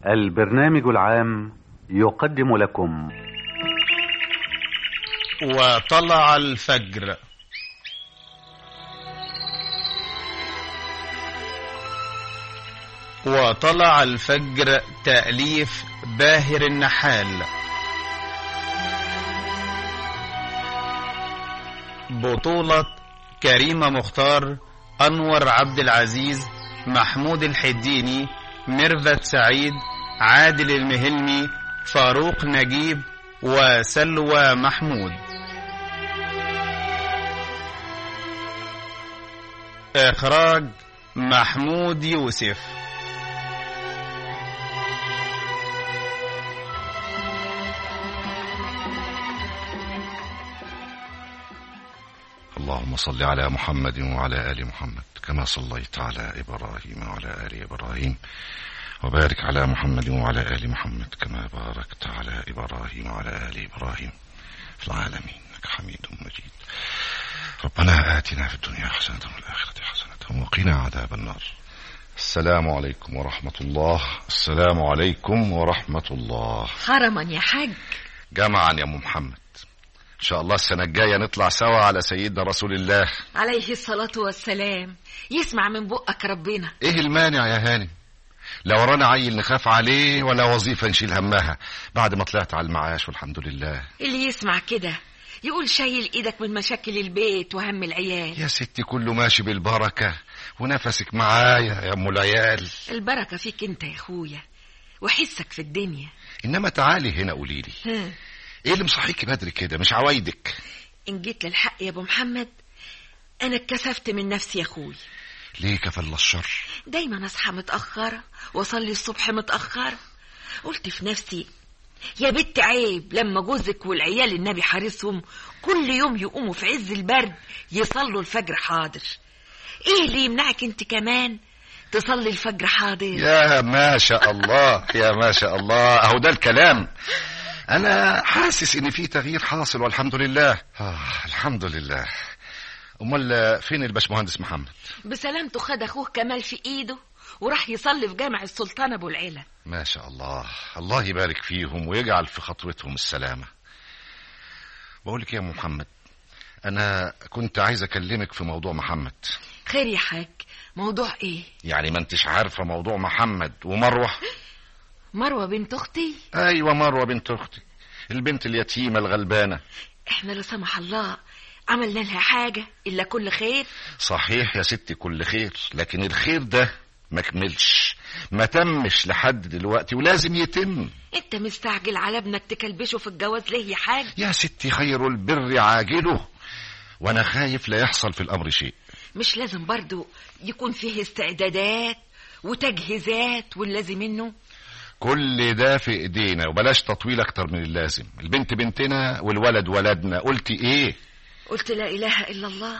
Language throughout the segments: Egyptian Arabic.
البرنامج العام يقدم لكم وطلع الفجر وطلع الفجر تأليف باهر النحال بطولة كريمة مختار أنور عبد العزيز محمود الحديني ميرفت سعيد عادل المهلمي فاروق نجيب وسلوى محمود إخراج محمود يوسف اللهم صل على محمد وعلى آل محمد كما صليت على إبراهيم وعلى آل إبراهيم وبارك على محمد وعلى آل محمد كما باركت على إبراهيم وعلى آل إبراهيم في العالمين إنك حميد مجيد ربنا آتنا في الدنيا حسنة وفي الآخرة حسنة وقنا عذاب النار السلام عليكم ورحمة الله السلام عليكم ورحمة الله حرما يا حاج جمعا يا أم محمد إن شاء الله السنة الجاية نطلع سوا على سيدنا رسول الله عليه الصلاة والسلام يسمع من بقك ربنا إيه المانع يا هاني لا ورانا عيل نخاف عليه ولا وظيفة نشيل همها بعد ما طلعت على المعاش والحمد لله اللي يسمع كده يقول شايل ايدك من مشاكل البيت وهم العيال يا ستي كله ماشي بالبركة ونفسك معايا يا ام العيال البركة فيك انت يا اخويا وحسك في الدنيا انما تعالي هنا قولي لي ها. ايه اللي مصحيكي بدري كده مش عوايدك ان جيت للحق يا ابو محمد انا اتكسفت من نفسي يا اخوي ليه كفل الشر دايما اصحى متاخره واصلي الصبح متاخره قلت في نفسي يا بنت عيب لما جوزك والعيال النبي حارسهم كل يوم يقوموا في عز البرد يصلوا الفجر حاضر ايه اللي يمنعك انت كمان تصلي الفجر حاضر يا ما شاء الله يا ما شاء الله اهو ده الكلام انا حاسس ان في تغيير حاصل والحمد لله آه الحمد لله امال فين الباشمهندس محمد بسلامته خد اخوه كمال في ايده وراح يصلي في جامع السلطان ابو العلا ما شاء الله الله يبارك فيهم ويجعل في خطوتهم السلامة بقولك يا أم محمد أنا كنت عايز أكلمك في موضوع محمد خير يا حاج موضوع ايه يعني ما انتش عارفة موضوع محمد ومروة مروه بنت اختي أيوة مروة بنت أختي البنت اليتيمة الغلبانة احنا لا سمح الله عملنا لها حاجه الا كل خير صحيح يا ستي كل خير لكن الخير ده ما كملش ما تمش لحد دلوقتي ولازم يتم انت مستعجل على ابنك تكلبشه في الجواز ليه يا حاج يا ستي خير البر عاجله وانا خايف لا يحصل في الامر شيء مش لازم برضو يكون فيه استعدادات وتجهيزات واللازم منه كل ده في ايدينا وبلاش تطويل اكتر من اللازم البنت بنتنا والولد ولدنا قلتي ايه قلت لا اله الا الله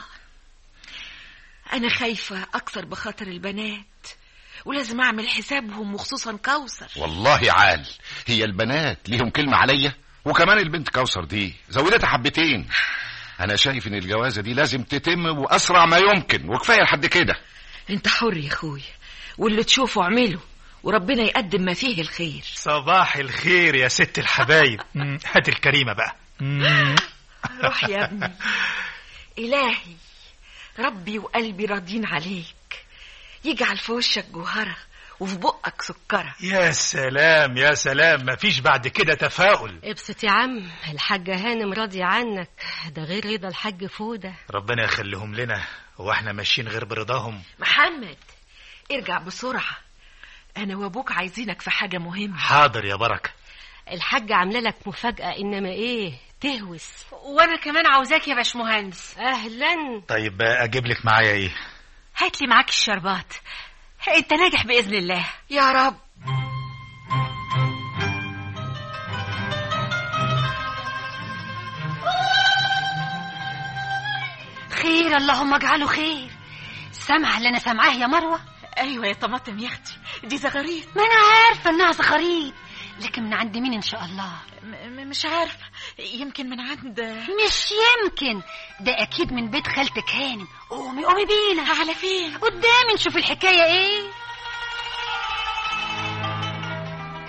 انا خايفه اكثر بخاطر البنات ولازم اعمل حسابهم وخصوصا كوثر والله عال هي البنات ليهم كلمة عليا وكمان البنت كوثر دي زودتها حبتين انا شايف ان الجوازة دي لازم تتم واسرع ما يمكن وكفاية لحد كده انت حر يا اخويا واللي تشوفه اعمله وربنا يقدم ما فيه الخير صباح الخير يا ست الحبايب مم، هات الكريمة بقى مم. روح يا ابني الهي ربي وقلبي راضين عليك يجعل في وشك جوهره وفي بقك سكره يا سلام يا سلام مفيش بعد كده تفاؤل ابسط يا عم الحاجة هانم راضية عنك ده غير رضا الحاج فودة ربنا يخليهم لنا واحنا ماشيين غير برضاهم محمد ارجع بسرعه انا وابوك عايزينك في حاجه مهمه حاضر يا بركة الحاجة عاملة لك مفاجأة إنما إيه تهوس وانا كمان عاوزاك يا باشمهندس أهلا طيب اجيب لك معايا ايه هات لي معاك الشربات انت ناجح باذن الله يا رب خير اللهم اجعله خير سامعه اللي انا سامعاه يا مروه ايوه يا طماطم يا اختي دي زغاريت ما انا عارفه انها زخاريط لكن من عند مين ان شاء الله م- مش عارفه يمكن من عند مش يمكن ده اكيد من بيت خالتك هانم قومي قومي بينا على فين قدامي نشوف الحكايه ايه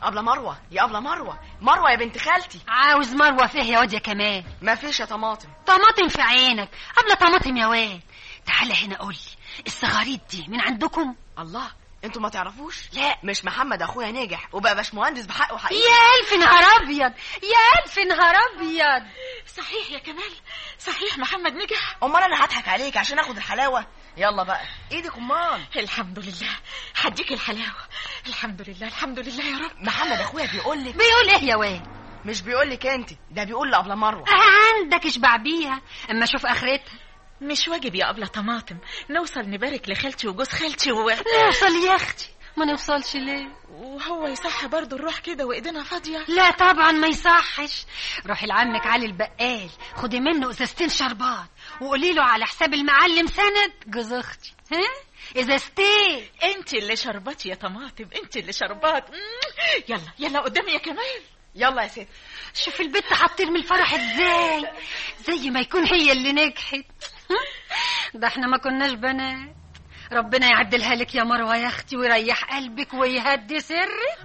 أبلة مروة يا أبلة مروة مروة يا بنت خالتي عاوز مروه فيه يا واد يا كمال ما فيش يا طماطم طماطم في عينك قبل طماطم يا واد تعالى هنا قول لي الصغاريد دي من عندكم الله انتوا ما تعرفوش لا مش محمد اخويا ناجح وبقى باشمهندس بحقه حقيقي يا الف نهار ابيض يا الف نهار ابيض صحيح يا كمال صحيح محمد نجح امال انا هضحك عليك عشان اخد الحلاوه يلا بقى ايدك امال الحمد لله هديك الحلاوه الحمد لله الحمد لله يا رب محمد اخويا بيقول لك بيقول ايه يا واد مش بيقول لك انت ده بيقول لابله مروه عندك اشبع بيها اما اشوف اخرتها مش واجب يا أبلة طماطم نوصل نبارك لخالتي وجوز خالتي و... نوصل يا اختي ما نوصلش ليه وهو يصح برضه نروح كده وايدينا فاضيه لا طبعا ما يصحش روحي لعمك علي البقال خدي منه ازازتين شربات وقولي له على حساب المعلم سند جوز اختي ها ازازتين انت اللي شربات يا طماطم انت اللي شربات مم. يلا يلا قدامي يا كمال يلا يا ست شوف البت هترمي الفرح ازاي زي ما يكون هي اللي نجحت ده احنا ما كناش بنات ربنا يعدلها لك يا مروه يا اختي ويريح قلبك ويهدي سرك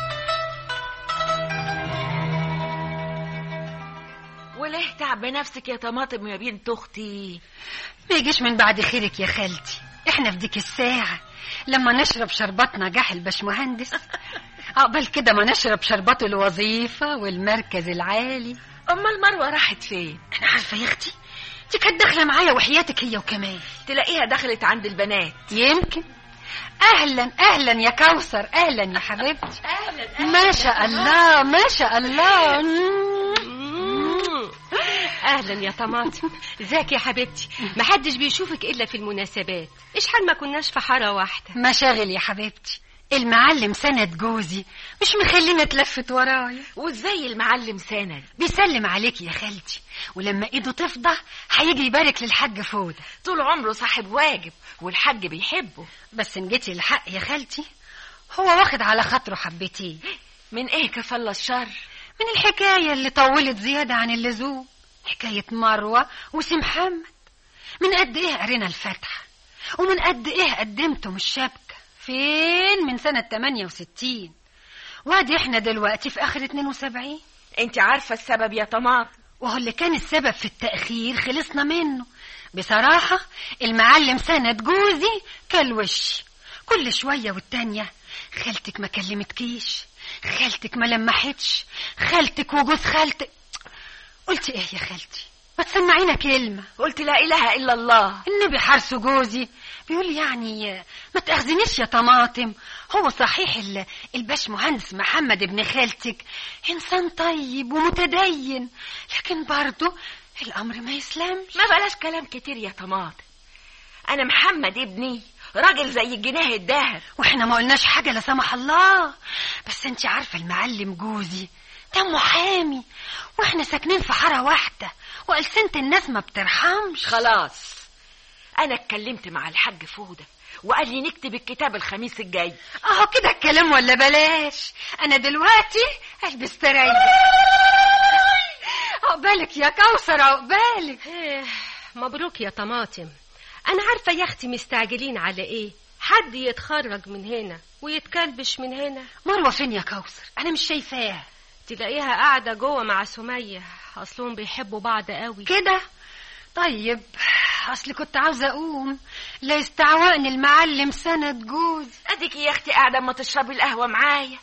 وليه تعب نفسك يا طماطم يا بنت اختي ما يجيش من بعد خيرك يا خالتي احنا في ديك الساعة لما نشرب شربات نجاح الباشمهندس عقبال كده ما نشرب شربات الوظيفة والمركز العالي امال مروه راحت فين انا عارفة يا اختي دي كانت داخلة معايا وحياتك هي وكمال تلاقيها دخلت عند البنات يمكن اهلا اهلا يا كوثر اهلا يا حبيبتي اهلا ما شاء الله ما شاء الله اهلا يا طماطم ازيك يا حبيبتي محدش بيشوفك الا في المناسبات ايش حال ما كناش في حاره واحده مشاغل يا حبيبتي المعلم سند جوزي مش مخلينا اتلفت ورايا وازاي المعلم سند بيسلم عليك يا خالتي ولما ايده تفضى هيجي يبارك للحاج فوده طول عمره صاحب واجب والحاج بيحبه بس ان جيتي الحق يا خالتي هو واخد على خاطره حبتين من ايه كفل الشر من الحكاية اللي طولت زيادة عن اللزوم حكاية مروة وسي محمد من قد ايه قرينا الفاتحة ومن قد ايه قدمتم الشبكة فين من سنة 68 وادي احنا دلوقتي في اخر 72 انت عارفه السبب يا طماطم وهو اللي كان السبب في التأخير خلصنا منه بصراحة المعلم سند جوزي كالوش كل شوية والتانية خالتك ما كلمتكيش خالتك ما لمحتش خالتك وجوز خالتك قلت ايه يا خالتي ما تسمعينا كلمة قلت لا اله الا الله النبي حارس جوزي بيقول يعني ما تأخذنيش يا طماطم هو صحيح ال- الباش مهندس محمد ابن خالتك إنسان طيب ومتدين لكن برضه الأمر ما يسلمش ما بلاش كلام كتير يا طماطم انا محمد ابني راجل زي الجنيه الدهب واحنا ما قلناش حاجة لا سمح الله بس انت عارفة المعلم جوزي ده محامي واحنا ساكنين في حارة واحدة وألسنة الناس ما بترحمش خلاص انا اتكلمت مع الحاج فوده وقال لي نكتب الكتاب الخميس الجاي اهو كده الكلام ولا بلاش انا دلوقتي البس تريح عقبالك يا كوثر عقبالك إيه مبروك يا طماطم انا عارفه يا اختي مستعجلين على ايه حد يتخرج من هنا ويتكلبش من هنا مروه فين يا كوثر انا مش شايفاها تلاقيها قاعده جوه مع سميه اصلهم بيحبوا بعض قوي كده طيب اصل كنت عاوزه اقوم لا يستعوقني المعلم سند جوز اديك يا اختي قاعده اما تشربي القهوه معايا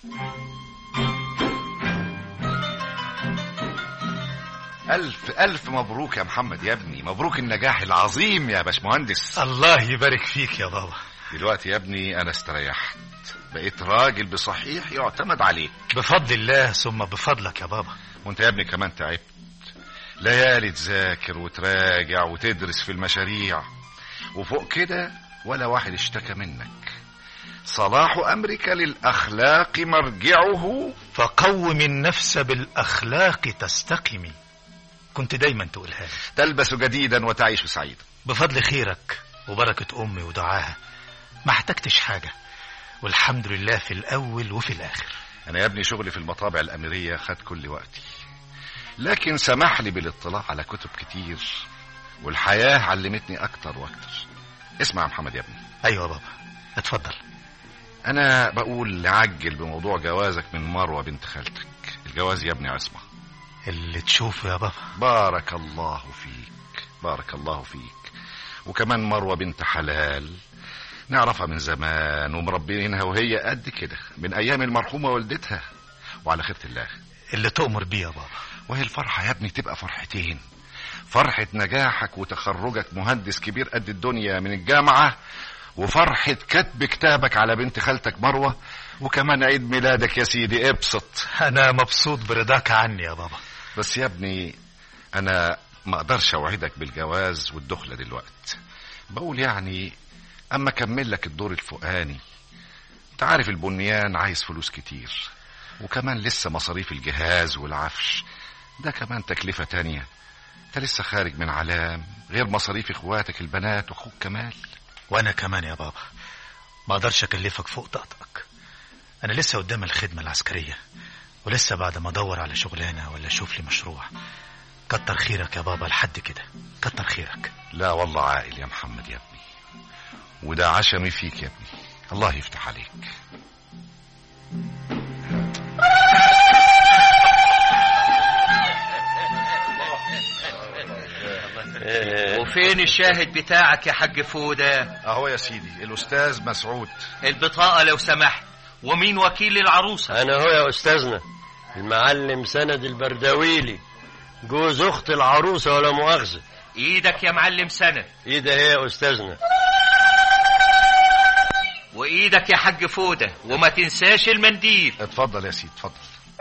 ألف ألف مبروك يا محمد يا ابني مبروك النجاح العظيم يا باشمهندس الله يبارك فيك يا بابا دلوقتي يا ابني أنا استريحت بقيت راجل بصحيح يعتمد عليك بفضل الله ثم بفضلك يا بابا وانت يا ابني كمان تعبت ليالي تذاكر وتراجع وتدرس في المشاريع وفوق كده ولا واحد اشتكى منك صلاح أمرك للأخلاق مرجعه فقوم النفس بالأخلاق تستقمي كنت دايما تقولها لي تلبس جديدا وتعيش سعيدا بفضل خيرك وبركة أمي ودعاها ما احتجتش حاجة والحمد لله في الأول وفي الآخر أنا يا ابني شغلي في المطابع الأميرية خد كل وقتي لكن سمح لي بالاطلاع على كتب كتير والحياة علمتني أكتر وأكتر اسمع يا محمد يا ابني أيوة يا بابا اتفضل انا بقول نعجل بموضوع جوازك من مروه بنت خالتك الجواز يا ابني عصمه اللي تشوفه يا بابا بارك الله فيك بارك الله فيك وكمان مروه بنت حلال نعرفها من زمان ومربينها وهي قد كده من ايام المرحومه والدتها وعلى خيره الله اللي تؤمر بيه يا بابا وهي الفرحه يا ابني تبقى فرحتين فرحه نجاحك وتخرجك مهندس كبير قد الدنيا من الجامعه وفرحه كتب كتابك على بنت خالتك مروه وكمان عيد ميلادك يا سيدي ابسط انا مبسوط برضاك عني يا بابا بس يا ابني انا ما اقدرش اوعدك بالجواز والدخله دلوقتي بقول يعني اما اكمل لك الدور الفوقاني انت عارف البنيان عايز فلوس كتير وكمان لسه مصاريف الجهاز والعفش ده كمان تكلفة تانية انت لسه خارج من علام غير مصاريف اخواتك البنات واخوك كمال وانا كمان يا بابا ما اقدرش اكلفك فوق طاقتك انا لسه قدام الخدمه العسكريه ولسه بعد ما ادور على شغلانه ولا اشوف لي مشروع كتر خيرك يا بابا لحد كده كتر خيرك لا والله عاقل يا محمد يا ابني وده عشمي فيك يا ابني الله يفتح عليك وفين الشاهد بتاعك يا حاج فودة اهو يا سيدي الاستاذ مسعود البطاقة لو سمحت ومين وكيل العروسة أنا هو يا أستاذنا المعلم سند البرداويلي جوز أخت العروسة ولا مؤاخذة ايدك يا معلم سند إيه ده هي يا أستاذنا وايدك يا حاج فودة وما تنساش المنديل اتفضل يا سيدي اتفضل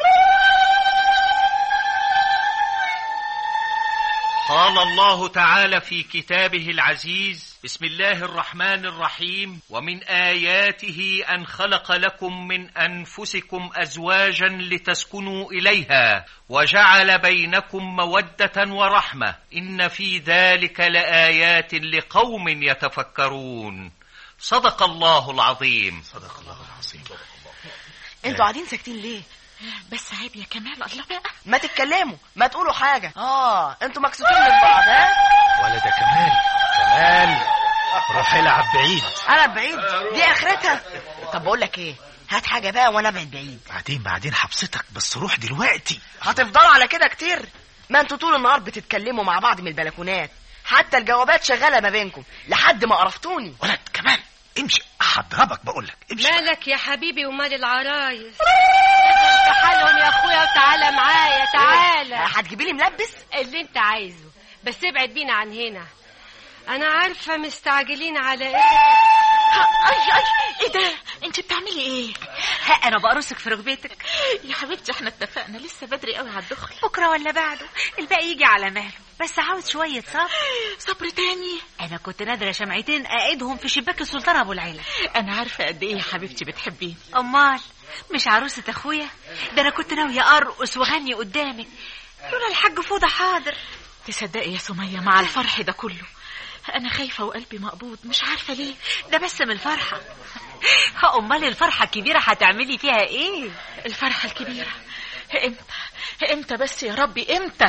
قال الله تعالى في كتابه العزيز بسم الله الرحمن الرحيم ومن آياته أن خلق لكم من أنفسكم أزواجا لتسكنوا إليها وجعل بينكم مودة ورحمة إن في ذلك لآيات لقوم يتفكرون صدق الله العظيم صدق الله العظيم انتوا قاعدين ساكتين ليه بس عيب يا كمال الله بقى ما تتكلموا ما تقولوا حاجه اه انتوا مكسوفين من بعض ها ولا ده كمال كمال روح العب بعيد انا بعيد دي اخرتها طب بقول لك ايه هات حاجه بقى وانا ابعد بعيد بعدين بعدين حبستك بس روح دلوقتي هتفضلوا على كده كتير ما انتوا طول النهار بتتكلموا مع بعض من البلكونات حتى الجوابات شغاله ما بينكم لحد ما قرفتوني ولد كمان امشي هضربك بقول لك امشي مالك يا حبيبي ومال العرايس تعالهم يا اخويا وتعالى معايا تعالى هتجيبي لي ملبس اللي انت عايزه بس ابعد بينا عن هنا انا عارفه مستعجلين على ايه اي اي ايه ده انت بتعملي ايه ها انا بقرصك في ركبتك يا حبيبتي احنا اتفقنا لسه بدري قوي على الدخل بكره ولا بعده الباقي يجي على مهله بس عاوز شويه صبر صبر تاني انا كنت نادره شمعتين اقيدهم في شباك السلطان ابو العيله انا عارفه قد ايه يا حبيبتي بتحبيني امال مش عروسه اخويا ده انا كنت ناويه ارقص واغني قدامك لولا الحاج فوضى حاضر تصدقي يا سميه مع الفرح ده كله انا خايفه وقلبي مقبوض مش عارفه ليه ده بس من الفرحه امال الفرحه الكبيره هتعملي فيها ايه الفرحه الكبيره امتى امتى بس يا ربي امتى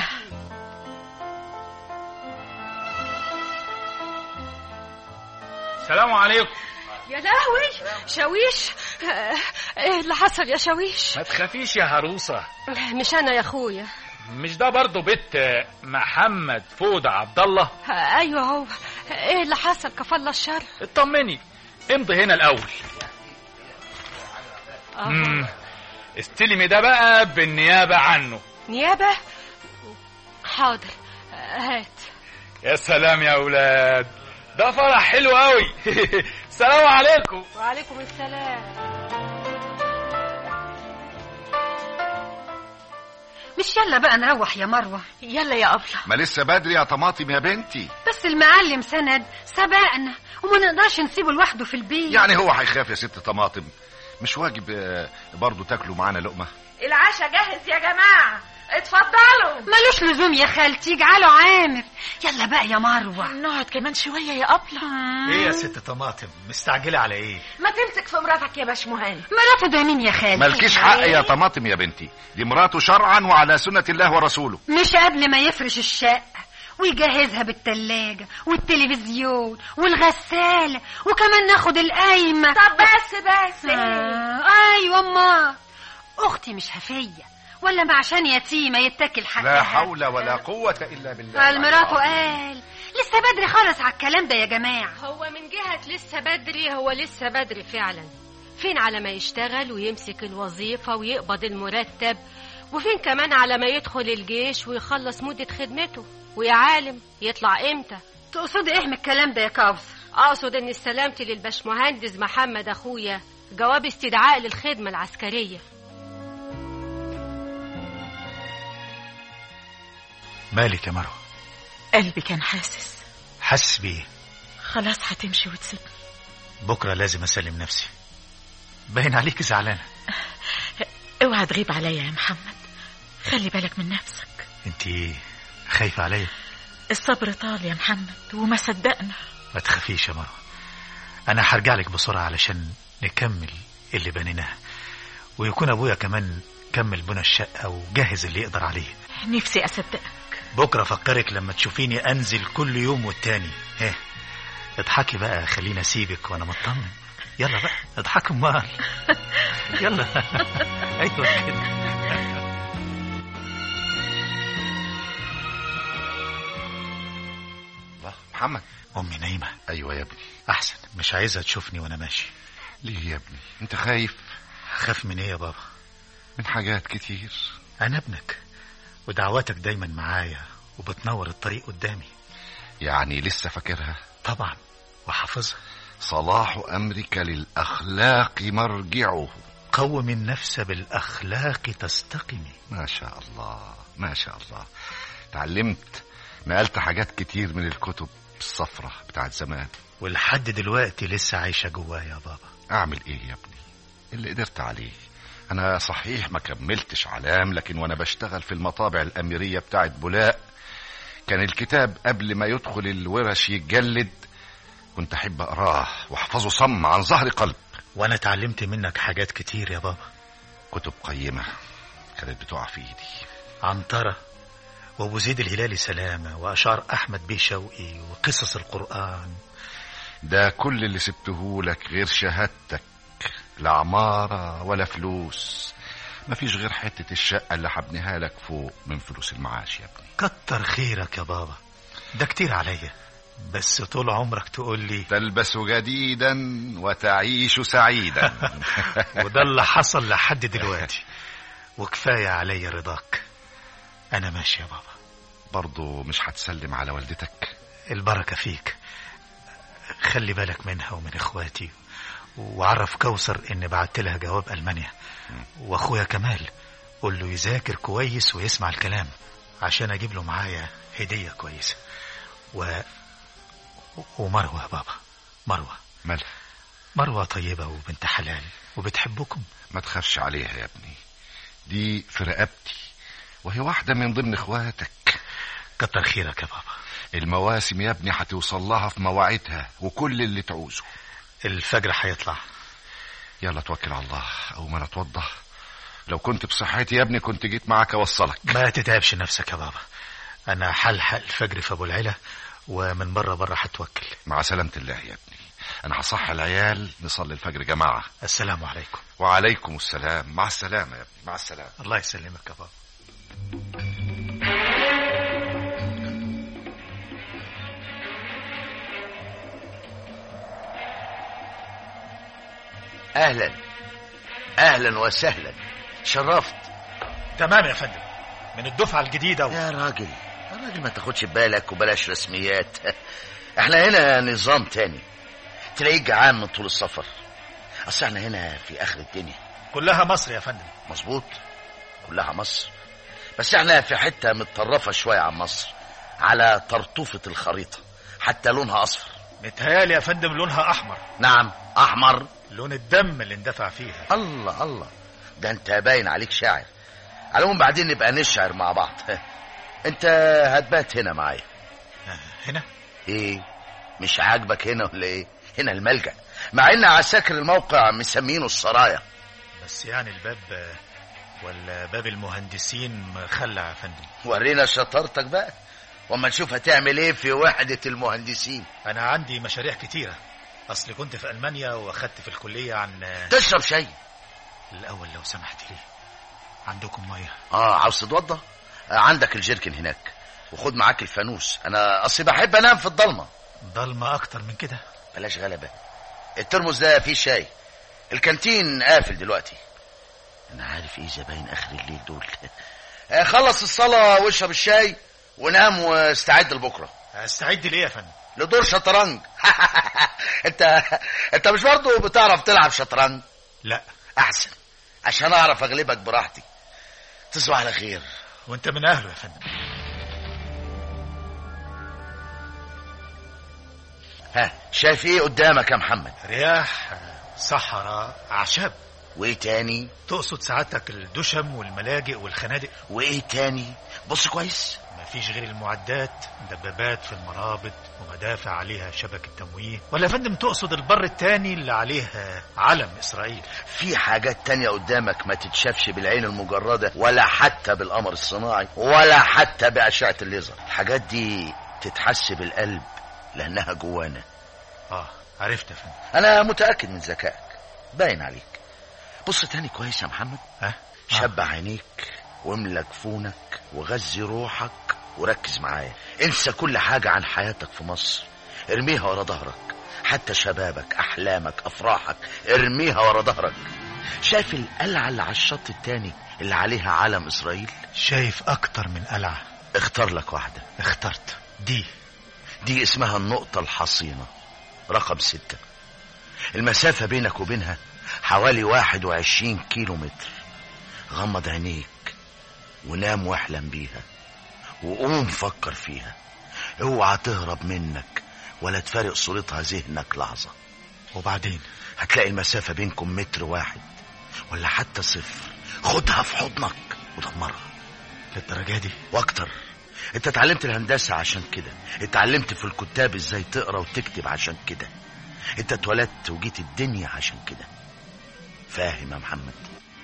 السلام عليكم يا لهوي شاويش آه، ايه اللي حصل يا شاويش ما تخافيش يا هروسة مش انا يا اخويا مش ده برضه بيت محمد فودة عبد الله آه، ايوه هو ايه اللي حصل كفالة الشر اطمني امضي هنا الاول آه. مم. استلمي ده بقى بالنيابة عنه نيابة حاضر آه، هات يا سلام يا اولاد ده فرح حلو قوي السلام عليكم وعليكم السلام مش يلا بقى نروح يا مروه يلا يا ابله ما لسه بدري يا طماطم يا بنتي بس المعلم سند سبقنا وما نقدرش نسيبه لوحده في البيت يعني هو هيخاف يا ست طماطم مش واجب آه، برضه تاكلوا معانا لقمه العشاء جاهز يا جماعه اتفضلوا ملوش لزوم يا خالتي اجعله عامر يلا بقى يا مروه نقعد كمان شويه يا ابله ايه يا ست طماطم مستعجله على ايه ما تمسك في مراتك يا باشمهندس مراته ده مين يا خالتي مالكيش حق يا طماطم يا بنتي دي مراته شرعا وعلى سنه الله ورسوله مش قبل ما يفرش الشقه ويجهزها بالتلاجة والتلفزيون والغسالة وكمان ناخد القايمة طب بس بس آه ايوه امال اختي مش هفية ولا ما عشان يتيمة يتاكل حقها لا حول ولا قوة إلا بالله المراته قال لسه بدري خالص على الكلام ده يا جماعة هو من جهة لسه بدري هو لسه بدري فعلا فين على ما يشتغل ويمسك الوظيفة ويقبض المرتب وفين كمان على ما يدخل الجيش ويخلص مدة خدمته ويا عالم يطلع امتى تقصدي ايه من الكلام ده يا كوثر اقصد ان استلمت للبشمهندس محمد اخويا جواب استدعاء للخدمة العسكرية مالك يا مروة قلبي كان حاسس حاسس بيه خلاص هتمشي وتسيبني بكرة لازم أسلم نفسي باين عليك زعلانة اوعى تغيب عليا يا محمد خلي بالك من نفسك انت خايفة عليا الصبر طال يا محمد وما صدقنا ما تخافيش يا مروة أنا هرجع لك بسرعة علشان نكمل اللي بنيناه ويكون أبويا كمان كمل بنا الشقة وجهز اللي يقدر عليه نفسي أصدقك بكرة أفكرك لما تشوفيني أنزل كل يوم والتاني ها اضحكي بقى خليني أسيبك وأنا مطمن يلا بقى اضحكي امال يلا ايوه كده الله محمد امي نايمه ايوه يا ابني احسن مش عايزها تشوفني وانا ماشي ليه يا ابني انت خايف خاف من ايه يا بابا من حاجات كتير انا ابنك ودعواتك دايما معايا وبتنور الطريق قدامي يعني لسه فاكرها طبعا وحافظها صلاح امرك للاخلاق مرجعه قوم النفس بالاخلاق تستقمي ما شاء الله ما شاء الله تعلمت نقلت حاجات كتير من الكتب الصفرة بتاعت زمان ولحد دلوقتي لسه عايشة جوايا يا بابا اعمل ايه يا ابني اللي قدرت عليه انا صحيح ما كملتش علام لكن وانا بشتغل في المطابع الاميرية بتاعت بولاق كان الكتاب قبل ما يدخل الورش يتجلد كنت احب اقراه واحفظه صم عن ظهر قلب وانا اتعلمت منك حاجات كتير يا بابا كتب قيمة كانت بتقع في ايدي عنترة وابو زيد الهلالي سلامة واشعار احمد بيه شوقي وقصص القرآن ده كل اللي سبته لك غير شهادتك لا عمارة ولا فلوس مفيش غير حتة الشقة اللي حبنيها لك فوق من فلوس المعاش يا ابني كتر خيرك يا بابا ده كتير عليا بس طول عمرك تقول لي تلبس جديدا وتعيش سعيدا وده اللي حصل لحد دلوقتي وكفاية عليا رضاك أنا ماشي يا بابا برضو مش هتسلم على والدتك البركة فيك خلي بالك منها ومن إخواتي وعرف كوثر إني بعت لها جواب ألمانيا وأخويا كمال قول له يذاكر كويس ويسمع الكلام عشان أجيب له معايا هدية كويسة و... ومروة يا بابا مروة مالها مروة طيبة وبنت حلال وبتحبكم ما تخافش عليها يا ابني دي في رقبتي وهي واحدة من ضمن اخواتك كتر خيرك يا بابا المواسم يا ابني هتوصل لها في مواعيدها وكل اللي تعوزه الفجر هيطلع يلا توكل على الله او ما نتوضى لو كنت بصحتي يا ابني كنت جيت معاك اوصلك ما تتعبش نفسك يا بابا انا حلحق الفجر في ابو العلا ومن بره بره هتوكل مع سلامة الله يا ابني انا هصحي العيال نصلي الفجر جماعة السلام عليكم وعليكم السلام مع السلامة يا ابني مع السلامة الله يسلمك يا بابا اهلا اهلا وسهلا شرفت تمام يا فندم من الدفعة الجديدة و... يا راجل يا راجل ما تاخدش بالك وبلاش رسميات احنا هنا نظام تاني تلاقيك جعان من طول السفر اصل احنا هنا في اخر الدنيا كلها مصر يا فندم مظبوط كلها مصر بس احنا في حتة متطرفة شوية عن مصر على طرطوفة الخريطة حتى لونها اصفر متهيالي يا فندم لونها احمر نعم احمر لون الدم اللي اندفع فيها الله الله ده انت باين عليك شاعر على العموم بعدين نبقى نشعر مع بعض انت هتبات هنا معايا هنا ايه مش عاجبك هنا ولا ايه هنا الملجأ مع ان عساكر الموقع مسمينه السرايا بس يعني الباب ولا باب المهندسين مخلع يا فندم ورينا شطارتك بقى واما نشوف هتعمل ايه في وحدة المهندسين انا عندي مشاريع كتيرة اصل كنت في المانيا واخدت في الكلية عن تشرب شاي الاول لو سمحت لي عندكم مية اه عاوز تتوضى آه عندك الجيركن هناك وخد معاك الفانوس انا اصلي بحب انام في الضلمه ضلمة اكتر من كده بلاش غلبه الترمس ده فيه شاي الكانتين قافل دلوقتي انا عارف ايه زباين اخر الليل دول آه خلص الصلاه واشرب الشاي ونام واستعد لبكره استعد ليه يا فندم لدور شطرنج انت انت مش برضه بتعرف تلعب شطرنج لا احسن عشان اعرف اغلبك براحتي تصبح على خير وانت من اهله يا فندم ها شايف ايه قدامك يا محمد رياح صحراء اعشاب وايه تاني تقصد سعادتك الدشم والملاجئ والخنادق وايه تاني بص كويس مفيش غير المعدات دبابات في المرابط ومدافع عليها شبكة تمويه ولا يا فندم تقصد البر التاني اللي عليه علم إسرائيل في حاجات تانية قدامك ما تتشافش بالعين المجردة ولا حتى بالقمر الصناعي ولا حتى بأشعة الليزر الحاجات دي تتحس بالقلب لأنها جوانا اه عرفت يا فندم أنا متأكد من ذكائك باين عليك بص تاني كويس يا محمد ها شبع عينيك واملى جفونك وغذي روحك وركز معايا انسى كل حاجة عن حياتك في مصر ارميها ورا ظهرك حتى شبابك احلامك افراحك ارميها ورا ظهرك شايف القلعة اللي على الشط التاني اللي عليها علم اسرائيل شايف اكتر من قلعة اختار لك واحدة اخترت دي دي اسمها النقطة الحصينة رقم ستة المسافة بينك وبينها حوالي واحد وعشرين كيلو متر غمض عينيك ونام واحلم بيها وقوم فكر فيها اوعى تهرب منك ولا تفارق صورتها ذهنك لحظة وبعدين هتلاقي المسافة بينكم متر واحد ولا حتى صفر خدها في حضنك ودمرها للدرجة دي واكتر انت اتعلمت الهندسة عشان كده اتعلمت في الكتاب ازاي تقرا وتكتب عشان كده انت اتولدت وجيت الدنيا عشان كده فاهم يا محمد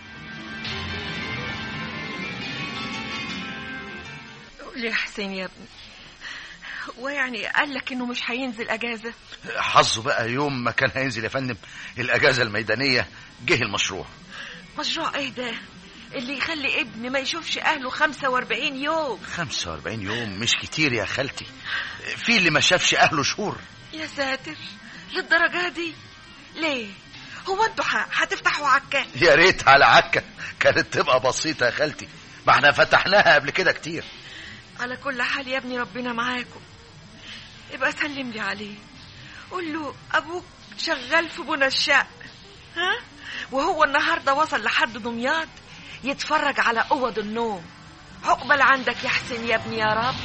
قول يا حسين يا ابني ويعني قال لك انه مش هينزل اجازه حظه بقى يوم ما كان هينزل يا فندم الاجازة الميدانية جه المشروع مشروع ايه ده اللي يخلي ابني ما يشوفش اهله 45 يوم 45 يوم مش كتير يا خالتي في اللي ما شافش اهله شهور يا ساتر للدرجه دي ليه هو انتوا هتفتحوا عكا يا ريت على عكا كانت تبقى بسيطة يا خالتي ما احنا فتحناها قبل كده كتير على كل حال يا ابني ربنا معاكم ابقى سلم لي عليه قول له ابوك شغال في بنى الشق ها وهو النهارده وصل لحد دمياط يتفرج على اوض النوم عقبال عندك يا حسين يا ابني يا رب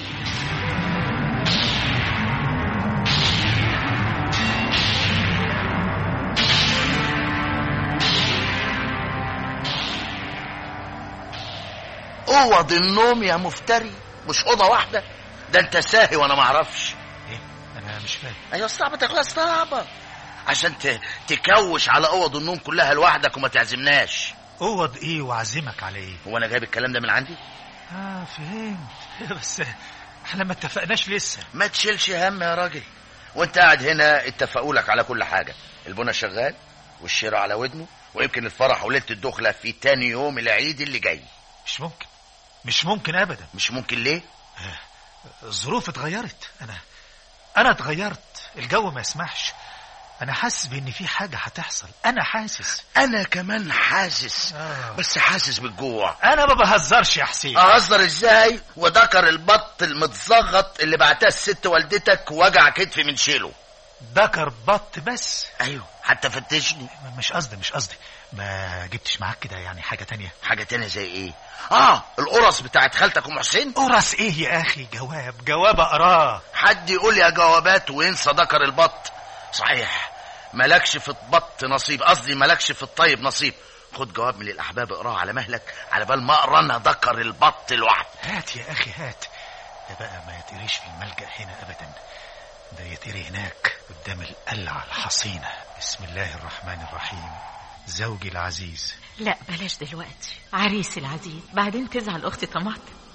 اوض النوم يا مفتري مش اوضه واحده ده انت ساهي وانا ما اعرفش ايه انا مش فاهم ايوه صعبه تخلص صعبه عشان ت... تكوش على اوض النوم كلها لوحدك وما تعزمناش اوض ايه واعزمك على ايه هو انا جايب الكلام ده من عندي اه فهمت بس احنا ما اتفقناش لسه ما تشيلش هم يا راجل وانت قاعد هنا اتفقوا لك على كل حاجه البنا شغال والشراء على ودنه ويمكن الفرح وليله الدخله في تاني يوم العيد اللي جاي مش ممكن مش ممكن ابدا مش ممكن ليه الظروف اتغيرت انا انا اتغيرت الجو ما يسمحش انا حاسس بان في حاجه هتحصل انا حاسس انا كمان حاسس آه. بس حاسس بالجوع انا ما بهزرش يا حسين اهزر ازاي وذكر البط المتزغط اللي بعتها الست والدتك وجع كتفي من شيله ذكر بط بس ايوه حتى فتشني مش قصدي مش قصدي ما جبتش معاك كده يعني حاجه تانية حاجه تانية زي ايه اه القرص بتاعت خالتك ام حسين قرص ايه يا اخي جواب جواب اقراه حد يقول يا جوابات وينسى ذكر البط صحيح مالكش في البط نصيب قصدي مالكش في الطيب نصيب خد جواب من الاحباب اقراه على مهلك على بال ما اقرا انا ذكر البط لوحده هات يا اخي هات ده بقى ما يتريش في الملجأ هنا ابدا ده يتري هناك قدام القلعة الحصينة بسم الله الرحمن الرحيم زوجي العزيز لا بلاش دلوقتي عريسي العزيز بعدين تزعل اختي طماطم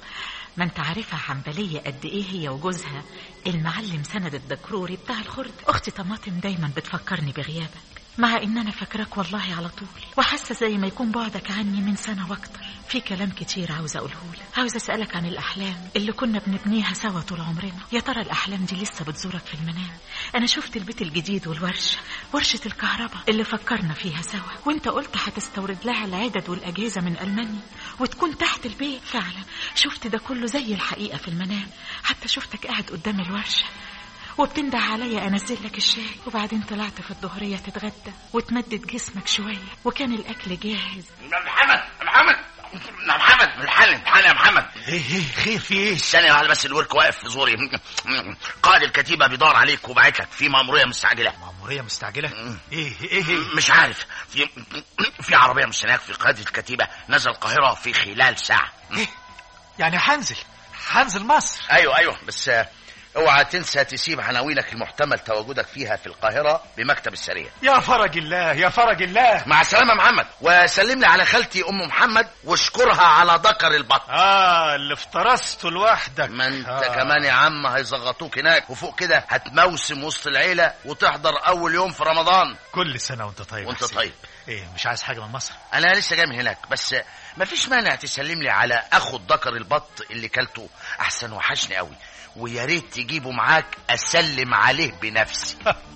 ما انت عارفها حنبلية قد ايه هي وجوزها المعلم سند الدكروري بتاع الخرد اختي طماطم دايما بتفكرني بغيابك مع ان انا فاكراك والله على طول وحاسه زي ما يكون بعدك عني من سنه واكتر في كلام كتير عاوزه اقوله لك عاوزه اسالك عن الاحلام اللي كنا بنبنيها سوا طول عمرنا يا ترى الاحلام دي لسه بتزورك في المنام انا شفت البيت الجديد والورشه ورشه الكهرباء اللي فكرنا فيها سوا وانت قلت هتستورد لها العدد والاجهزه من المانيا وتكون تحت البيت فعلا شفت ده كله زي الحقيقه في المنام حتى شفتك قاعد قدام الورشه وبتنده عليا انزل لك الشاي وبعدين طلعت في الظهريه تتغدى وتمدد جسمك شويه وكان الاكل جاهز محمد محمد محمد الحل الحل يا محمد ايه ايه خير في ايه ثانية واحدة بس الورك واقف في زوري قائد الكتيبة بيدور عليك وبعت لك في مأمورية مستعجلة مأمورية مستعجلة؟ ايه ايه ايه مش عارف في في عربية مستنياك في قيادة الكتيبة نزل القاهرة في خلال ساعة ايه يعني هنزل هنزل مصر ايوه ايوه بس اوعى تنسى تسيب عناوينك المحتمل تواجدك فيها في القاهرة بمكتب السرية يا فرج الله يا فرج الله مع السلامة محمد وسلم لي على خالتي ام محمد واشكرها على ذكر البطن اه اللي افترسته لوحدك ما انت آه. آه. كمان يا عم هيزغطوك هناك وفوق كده هتموسم وسط العيلة وتحضر اول يوم في رمضان كل سنة وانت طيب وانت حسين. طيب ايه مش عايز حاجة من مصر انا لسه جاي من هناك بس مفيش مانع تسلم لي على اخو الذكر البط اللي كلته احسن وحشني قوي ويا ريت تجيبه معاك اسلم عليه بنفسي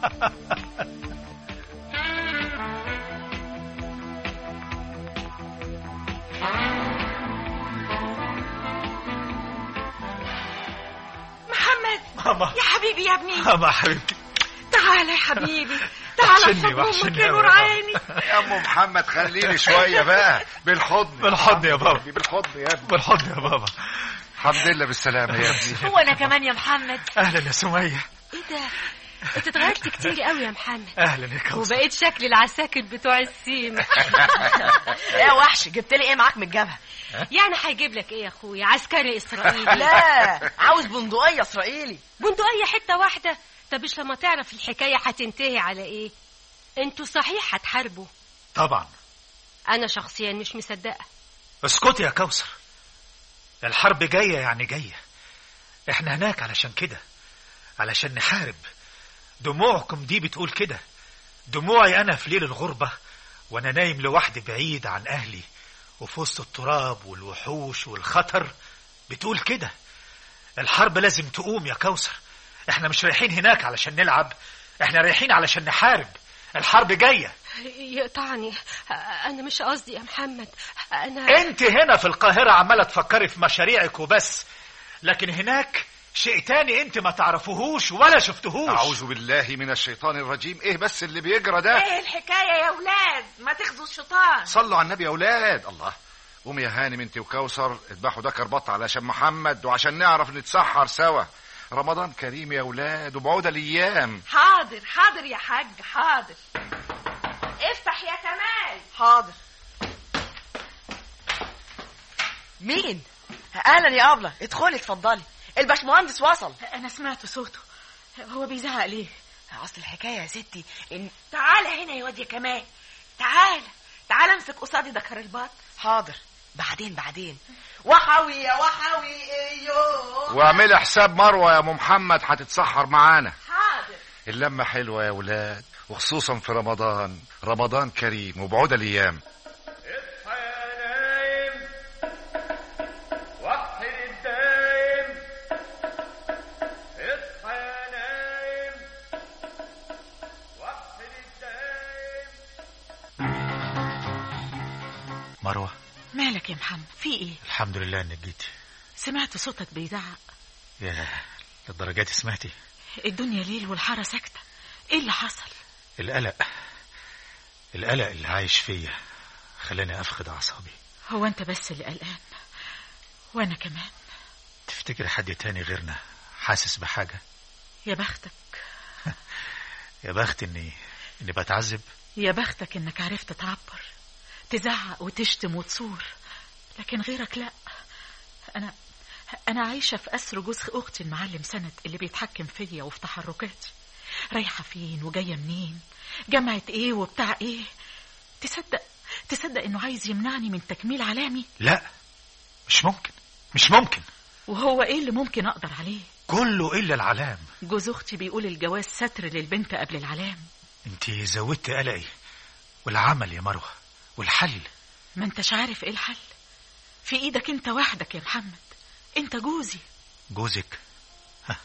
محمد ماما يا حبيبي يا ابني ماما حبيبتي تعالى يا حبيبي تعالى وحشني- في حضن وحشني امك يا أوي نور يا بابا. عيني يا ام محمد خليني شويه بقى بالحضن بالحضن يا بابا بالحضن يا ابني بالحضن يا بابا الحمد لله بالسلامه يا ابني هو انا كمان يا محمد اهلا يا سمية ايه ده انت اتغيرت كتير قوي يا محمد اهلا يا كوثر وبقيت شكل العساكر بتوع السيم يا وحش جبت لي ايه معاك من الجبهه يعني هيجيب لك ايه يا اخويا عسكري اسرائيلي لا عاوز بندقيه اسرائيلي بندقية حتة واحدة طب مش لما تعرف الحكاية هتنتهي على ايه انتوا صحيح هتحاربوا طبعا انا شخصيا مش مصدقة اسكتي يا كوثر الحرب جاية يعني جاية احنا هناك علشان كده علشان نحارب دموعكم دي بتقول كده دموعي انا في ليل الغربة وانا نايم لوحدي بعيد عن اهلي وفي وسط التراب والوحوش والخطر بتقول كده الحرب لازم تقوم يا كوثر احنا مش رايحين هناك علشان نلعب احنا رايحين علشان نحارب الحرب جاية يقطعني انا مش قصدي يا محمد انا انت هنا في القاهرة عمالة تفكري في مشاريعك وبس لكن هناك شيء تاني انت ما تعرفوهوش ولا شفتهوش اعوذ بالله من الشيطان الرجيم ايه بس اللي بيجرى ده ايه الحكايه يا ولاد ما تاخذوا الشيطان صلوا على النبي يا اولاد الله قوم يا هانم انت وكوثر اذبحوا دكر بط علشان محمد وعشان نعرف نتسحر سوا رمضان كريم يا اولاد وبعود الايام حاضر حاضر يا حاج حاضر افتح يا كمال حاضر مين اهلا يا ابله ادخلي اتفضلي الباشمهندس وصل انا سمعت صوته هو بيزعق ليه اصل الحكايه يا ستي ان تعالى هنا يا واد يا كمال تعالى تعالى امسك قصادي دكر البط حاضر بعدين بعدين وحوي يا وحوي ايوه واعملي حساب مروه يا ام محمد هتتسحر معانا حاضر اللمه حلوه يا اولاد وخصوصا في رمضان رمضان كريم وبعود الايام وحد الدايم اصحى يا نايم وحد الدايم مروة مالك يا محمد في ايه الحمد لله انك جيتي سمعت صوتك بيزعق يا للدرجة دي سمعتي الدنيا ليل والحاره ساكته ايه اللي حصل القلق القلق اللي عايش فيا خلاني افقد اعصابي هو انت بس اللي قلقان وانا كمان تفتكر حد تاني غيرنا حاسس بحاجة يا بختك يا بخت اني اني بتعذب يا بختك انك عرفت تعبر تزعق وتشتم وتصور لكن غيرك لا انا انا عايشه في اسر جوز اختي المعلم سند اللي بيتحكم فيا وفي تحركاتي رايحه فين وجايه منين جامعه ايه وبتاع ايه تصدق تصدق انه عايز يمنعني من تكميل علامي لا مش ممكن مش ممكن وهو ايه اللي ممكن اقدر عليه كله الا العلام جوز اختي بيقول الجواز ستر للبنت قبل العلام انت زودت قلقي والعمل يا مروه والحل ما انتش عارف ايه الحل في ايدك انت وحدك يا محمد انت جوزي جوزك ها،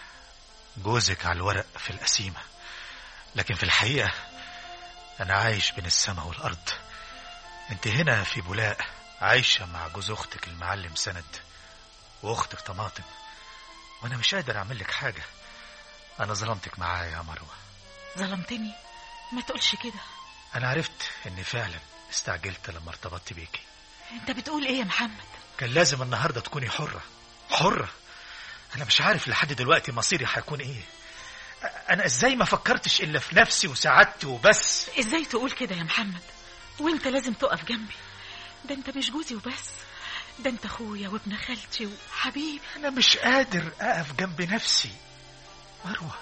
جوزك على الورق في القسيمة لكن في الحقيقة أنا عايش بين السماء والأرض أنت هنا في بولاق عايشة مع جوز أختك المعلم سند وأختك طماطم وأنا مش قادر أعمل لك حاجة أنا ظلمتك معايا يا مروة ظلمتني ما تقولش كده أنا عرفت إني فعلا استعجلت لما ارتبطت بيكي انت بتقول ايه يا محمد كان لازم النهاردة تكوني حرة حرة أنا مش عارف لحد دلوقتي مصيري هيكون إيه أنا إزاي ما فكرتش إلا في نفسي وسعادتي وبس ازاي تقول كده يا محمد وانت لازم تقف جنبي ده انت مش جوزي وبس ده انت اخويا وابن خالتي وحبيبي أنا مش قادر أقف جنب نفسي مروة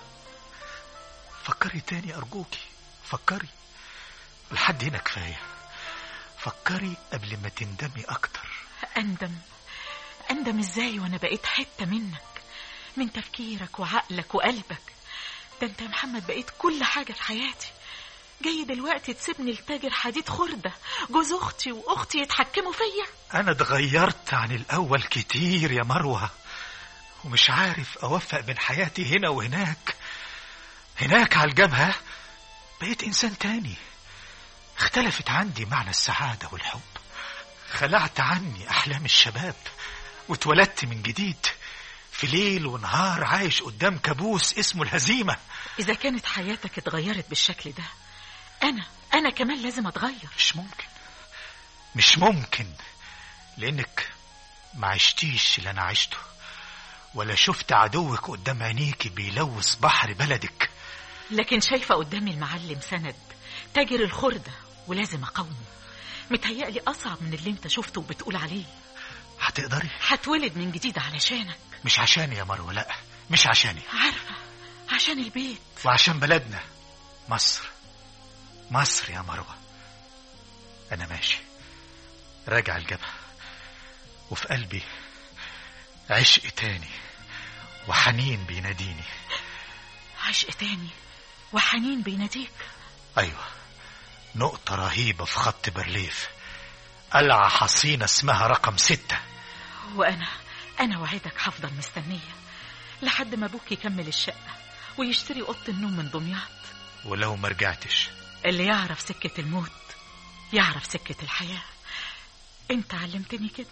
فكري تاني أرجوكي فكري لحد هنا كفاية فكري قبل ما تندمي أكتر اندم اندم ازاي وانا بقيت حتة منك من تفكيرك وعقلك وقلبك ده انت يا محمد بقيت كل حاجة في حياتي جاي دلوقتي تسيبني لتاجر حديد خردة جوز اختي واختي يتحكموا فيا أنا اتغيرت عن الأول كتير يا مروة ومش عارف أوفق بين حياتي هنا وهناك هناك على الجبهة بقيت إنسان تاني اختلفت عندي معنى السعادة والحب خلعت عني أحلام الشباب واتولدت من جديد في ليل ونهار عايش قدام كابوس اسمه الهزيمة اذا كانت حياتك اتغيرت بالشكل ده انا انا كمان لازم اتغير مش ممكن مش ممكن لأنك ما عشتيش اللي أنا عشته ولا شفت عدوك قدام عينيكي بيلوث بحر بلدك لكن شايفة قدامي المعلم سند تاجر الخردة ولازم أقاومه متهيألي أصعب من اللي انت شفته وبتقول عليه هتقدري هتولد من جديد علشانك مش عشاني يا مروة لا مش عشاني عارفة عشان البيت وعشان بلدنا مصر مصر يا مروة أنا ماشي راجع الجبهة وفي قلبي عشق تاني وحنين بيناديني عشق تاني وحنين بيناديك أيوة نقطة رهيبة في خط برليف قلعة حصينة اسمها رقم ستة وأنا أنا وعدك هفضل مستنية لحد ما أبوك يكمل الشقة ويشتري أوضة النوم من دمياط ولو ما رجعتش اللي يعرف سكة الموت يعرف سكة الحياة انت علمتني كده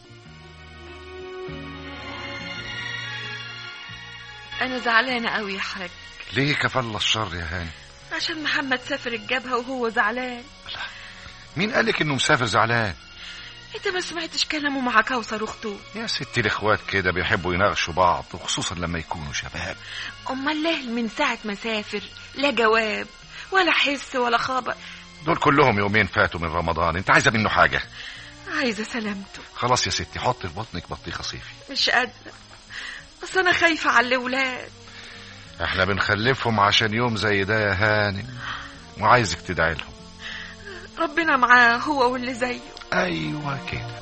انا زعلانه قوي يا حاج ليه كفل الشر يا هاني عشان محمد سافر الجبهه وهو زعلان مين قالك انه مسافر زعلان انت ما سمعتش كلامه مع كوثر اخته يا ستي الاخوات كده بيحبوا يناقشوا بعض وخصوصا لما يكونوا شباب امال ليه من ساعه ما سافر لا جواب ولا حس ولا خبر دول كلهم يومين فاتوا من رمضان انت عايزه منه حاجه عايزه سلامته خلاص يا ستي حطي في بطنك بطيخه صيفي مش قادره بس انا خايفه على الاولاد احنا بنخلفهم عشان يوم زي ده يا هاني وعايزك تدعي لهم ربنا معاه هو واللي زيه ايوه كده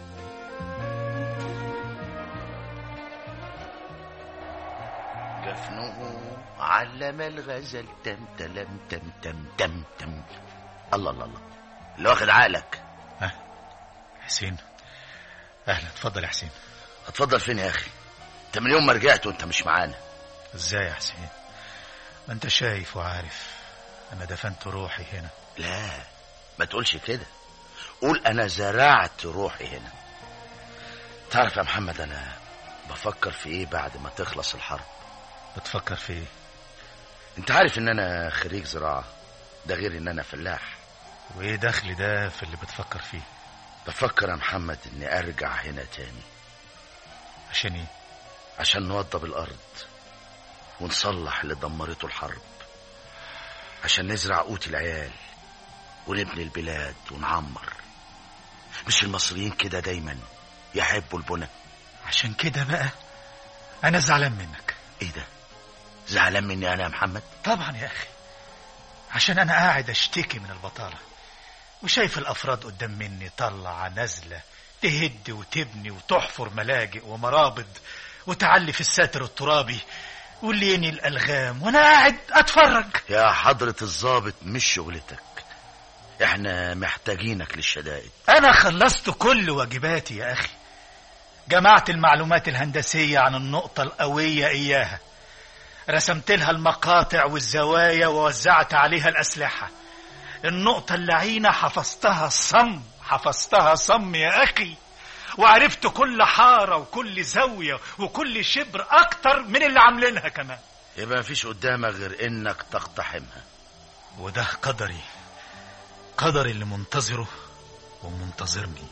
جفنه علم الغزل تم تلم تم تم تم تم الله الله الله اللي واخد عقلك حسين أهلا اتفضل يا حسين اتفضل فين يا اخي انت من يوم ما رجعت وانت مش معانا ازاي يا حسين ما انت شايف وعارف انا دفنت روحي هنا لا ما تقولش كده قول انا زرعت روحي هنا تعرف يا محمد انا بفكر في ايه بعد ما تخلص الحرب بتفكر في ايه انت عارف ان انا خريج زراعة ده غير ان انا فلاح وايه دخل ده في اللي بتفكر فيه بفكر يا محمد اني ارجع هنا تاني عشان ايه عشان نوضب الارض ونصلح اللي دمرته الحرب عشان نزرع قوت العيال ونبني البلاد ونعمر مش المصريين كده دايما يحبوا البنى عشان كده بقى انا زعلان منك ايه ده زعلان مني انا يا محمد طبعا يا اخي عشان انا قاعد اشتكي من البطاله وشايف الافراد قدام مني طلعه نازله تهد وتبني وتحفر ملاجئ ومرابض وتعلي في الساتر الترابي واللي يني الألغام وأنا قاعد أتفرج يا حضرة الضابط مش شغلتك احنا محتاجينك للشدائد أنا خلصت كل واجباتي يا أخي جمعت المعلومات الهندسية عن النقطة القوية إياها رسمت لها المقاطع والزوايا ووزعت عليها الأسلحة النقطة اللعينة حفظتها صم حفظتها صم يا أخي وعرفت كل حارة وكل زاوية وكل شبر أكتر من اللي عاملينها كمان يبقى مفيش قدامك غير انك تقتحمها وده قدري قدري اللي منتظره ومنتظرني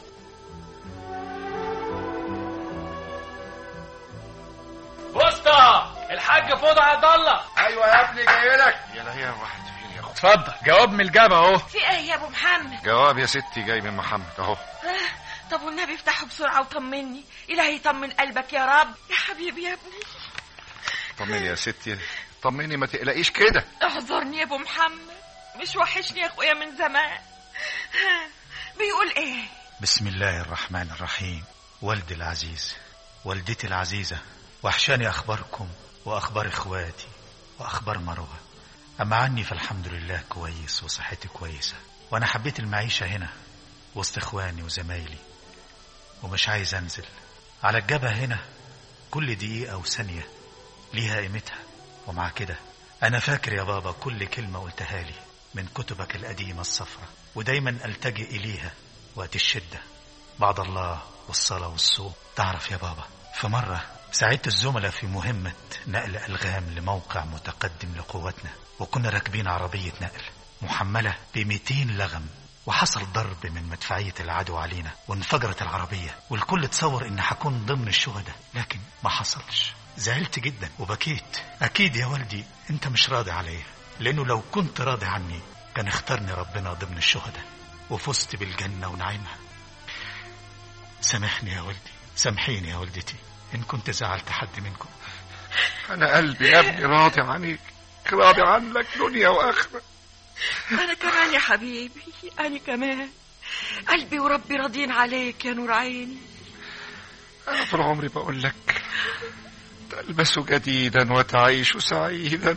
وسطى الحاج فوضى عبد الله ايوه يا ابني جاي لك يا لا هي واحد فين يا اخو اتفضل جواب من الجامعة اهو في ايه يا ابو محمد جواب يا ستي جاي من محمد اهو آه، طب والنبي افتحه بسرعة وطمني إلهي يطمن قلبك يا رب يا حبيبي يا ابني طمني يا ستي طمني ما تقلقيش كده اعذرني يا ابو محمد مش وحشني يا اخويا من زمان ها، بيقول ايه بسم الله الرحمن الرحيم والدي العزيز والدتي العزيزة وحشاني أخباركم وأخبار إخواتي وأخبار مروة أما عني فالحمد لله كويس وصحتي كويسة وأنا حبيت المعيشة هنا وسط إخواني وزمايلي ومش عايز أنزل على الجبهة هنا كل دقيقة وثانية ليها قيمتها ومع كده أنا فاكر يا بابا كل كلمة قلتها لي من كتبك القديمة الصفرة ودايما ألتجئ إليها وقت الشدة بعد الله والصلاة والصوم تعرف يا بابا في مرة ساعدت الزملاء في مهمة نقل ألغام لموقع متقدم لقواتنا وكنا راكبين عربية نقل محملة ب 200 لغم وحصل ضرب من مدفعية العدو علينا وانفجرت العربية والكل تصور إن هكون ضمن الشهداء لكن ما حصلش زعلت جدا وبكيت أكيد يا والدي أنت مش راضي عليا لأنه لو كنت راضي عني كان اختارني ربنا ضمن الشهداء وفزت بالجنة ونعيمها سامحني يا والدي سامحيني يا والدتي إن كنت زعلت حد منكم انا قلبي يا ابني راضي عنيك راضي عنك دنيا واخره انا كمان يا حبيبي انا كمان قلبي وربي راضين عليك يا نور عيني انا طول عمري بقول لك تلبس جديدا وتعيش سعيدا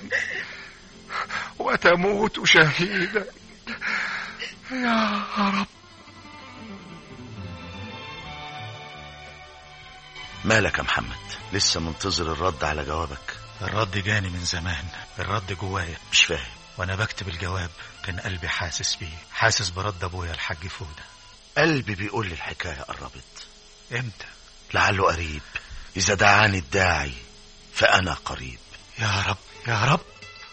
وتموت شهيدا يا رب مالك يا محمد لسه منتظر الرد على جوابك الرد جاني من زمان الرد جوايا مش فاهم وانا بكتب الجواب كان قلبي حاسس بيه حاسس برد ابويا الحاج فودة قلبي بيقول لي الحكاية قربت امتى لعله قريب إذا دعاني الداعي فأنا قريب يا رب يا رب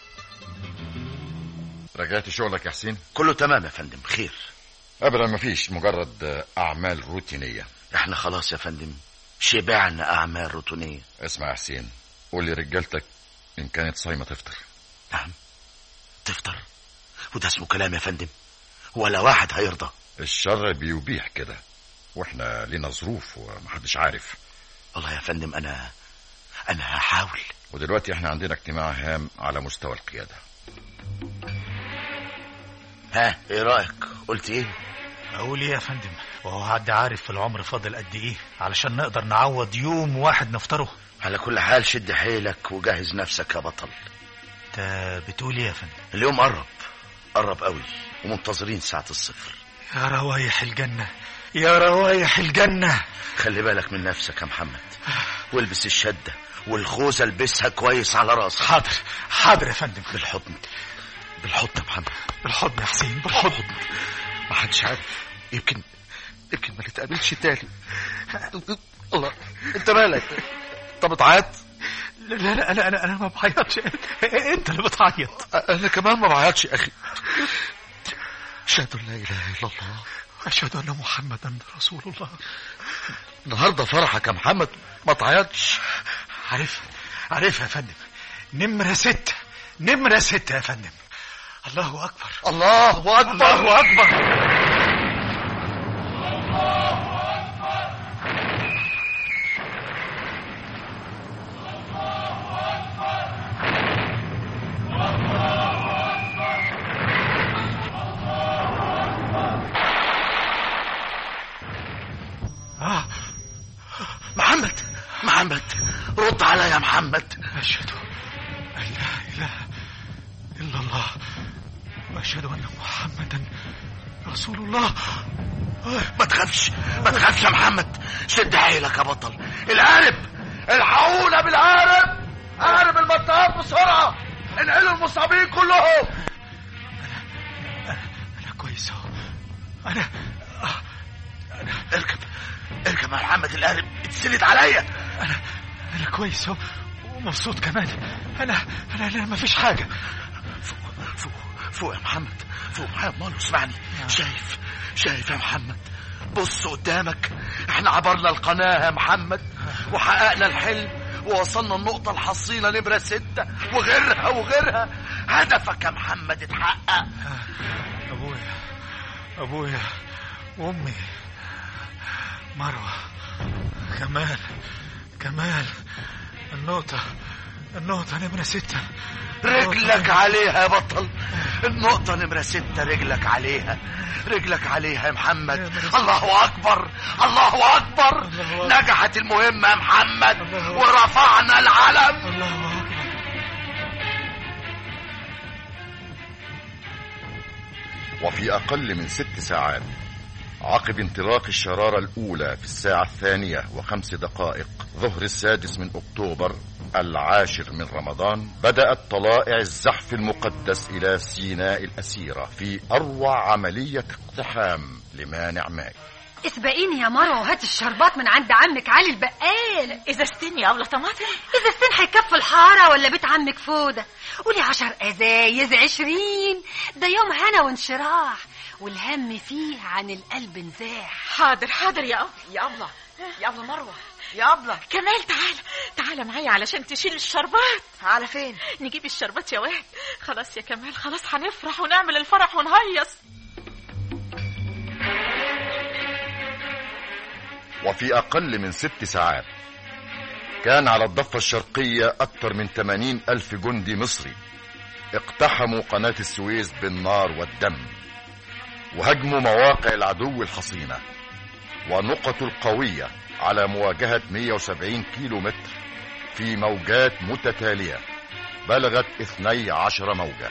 رجعت شغلك يا حسين كله تمام يا فندم خير ابدا مفيش مجرد اعمال روتينيه احنا خلاص يا فندم شبعنا أعمال روتينية اسمع يا حسين قول لي رجالتك ان كانت صايمه تفطر نعم تفطر وده اسمه كلام يا فندم ولا واحد هيرضى الشر بيبيح كده واحنا لينا ظروف ومحدش عارف والله يا فندم أنا أنا هحاول ودلوقتي احنا عندنا اجتماع هام على مستوى القياده ها ايه رأيك قلت ايه اقول ايه يا فندم وهو حد عارف في العمر فاضل قد ايه علشان نقدر نعوض يوم واحد نفطره على كل حال شد حيلك وجهز نفسك يا بطل انت بتقول ايه يا فندم اليوم قرب قرب قوي ومنتظرين ساعة الصفر يا روايح الجنة يا روايح الجنة خلي بالك من نفسك يا محمد والبس الشدة والخوذة البسها كويس على راسك حاضر حاضر يا فندم بالحضن بالحضن يا محمد بالحضن يا حسين بالحضن ما حدش عارف يمكن يمكن ما نتقابلش تاني الله انت مالك انت بتعيط لا لا انا انا انا ما بعيطش انت اللي بتعيط انا كمان ما بعيطش يا اخي اشهد ان لا اله الا الله اشهد ان محمدا رسول الله النهارده فرحك يا محمد ما تعيطش عارف عارف يا فندم نمرة ستة نمرة ستة يا فندم الله أكبر الله أكبر الله أكبر محمد رد عليا يا محمد أشهد أن لا إله إلا الله وأشهد أن محمدا رسول الله ما تخافش ما تخافش يا محمد شد حيلك يا بطل القارب الحقونا بالقارب قارب المطار بسرعة انقلوا المصابين كلهم أنا كويس أهو أنا اركب اركب يا محمد القارب اتسند عليا أنا أنا كويس أهو ومبسوط كمان أنا أنا أنا ما فيش حاجة فوق فوق فوق يا محمد فوق معايا مال اسمعني شايف شايف يا محمد بص قدامك احنا عبرنا القناة يا محمد وحققنا الحلم ووصلنا النقطة الحصينة نمرة ستة وغيرها وغيرها هدفك يا محمد اتحقق أبويا أبويا وأمي مروة كمال كمال النقطة النقطة نمرة ستة رجلك عليها يا بطل النقطة نمرة ستة رجلك عليها رجلك عليها يا محمد الله أكبر الله أكبر نجحت المهمة يا محمد ورفعنا العلم الله أكبر وفي أقل من ست ساعات عقب انطلاق الشرارة الأولى في الساعة الثانية وخمس دقائق ظهر السادس من أكتوبر العاشر من رمضان بدأت طلائع الزحف المقدس إلى سيناء الأسيرة في أروع عملية اقتحام لمانع ماء اسبقيني يا مروه وهات الشربات من عند عمك علي البقال اذا استني يا طماطم اذا استن هيكفي الحاره ولا بيت عمك فوده قولي عشر ازايز عشرين ده يوم هنا وانشراح والهم فيه عن القلب نزاح حاضر حاضر يا يا أبلة يا أبلة مروة يا أبلة كمال تعال تعال معايا علشان تشيل الشربات على فين نجيب الشربات يا واد خلاص يا كمال خلاص هنفرح ونعمل الفرح ونهيص وفي أقل من ست ساعات كان على الضفة الشرقية أكثر من 80 ألف جندي مصري اقتحموا قناة السويس بالنار والدم وهجموا مواقع العدو الحصينة ونقط القوية على مواجهة 170 كيلو متر في موجات متتالية بلغت 12 موجة